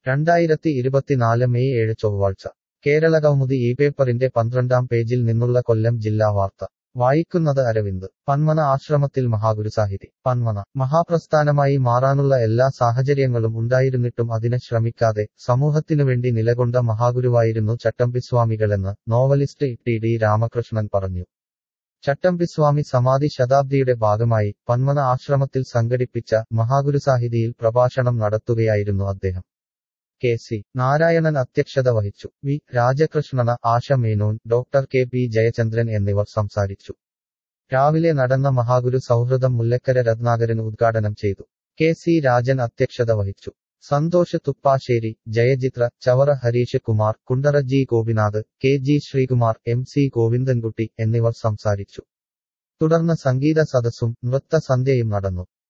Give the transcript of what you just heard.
രണ്ടായിരത്തി ഇരുപത്തിനാല് മെയ് ഏഴ് ചൊവ്വാഴ്ച കേരളകൗമുദി ഈ പേപ്പറിന്റെ പന്ത്രണ്ടാം പേജിൽ നിന്നുള്ള കൊല്ലം ജില്ലാ വാർത്ത വായിക്കുന്നത് അരവിന്ദ് പന്മന ആശ്രമത്തിൽ മഹാഗുരുസാഹിതി പന്മന മഹാപ്രസ്ഥാനമായി മാറാനുള്ള എല്ലാ സാഹചര്യങ്ങളും ഉണ്ടായിരുന്നിട്ടും അതിന് ശ്രമിക്കാതെ സമൂഹത്തിനുവേണ്ടി നിലകൊണ്ട മഹാഗുരുവായിരുന്നു ചട്ടമ്പിസ്വാമികളെന്ന് നോവലിസ്റ്റ് ടി ഡി രാമകൃഷ്ണൻ പറഞ്ഞു ചട്ടമ്പിസ്വാമി സമാധി ശതാബ്ദിയുടെ ഭാഗമായി പന്മന ആശ്രമത്തിൽ സംഘടിപ്പിച്ച മഹാഗുരുസാഹിതിയിൽ പ്രഭാഷണം നടത്തുകയായിരുന്നു അദ്ദേഹം കെ സി നാരായണൻ അധ്യക്ഷത വഹിച്ചു V Rajakrishnan Asha Menon doctor K P Jayachandran എന്നിവർ സംസാരിച്ചു രാവിലെ നടന്ന മഹാഗുരു സൗഹൃദം മുല്ലക്കര രത്നാകരൻ ഉദ്ഘാടനം ചെയ്തു കെ സി രാജൻ അധ്യക്ഷത വഹിച്ചു Santhosh Thuppassery Jayachitra Chavara Harish Kumar Kundara G Gopinath K G Sreekumar M C Govindankutty എന്നിവർ സംസാരിച്ചു തുടർന്ന് സംഗീത സദസ്സും നൃത്ത സന്ധ്യയും നടന്നു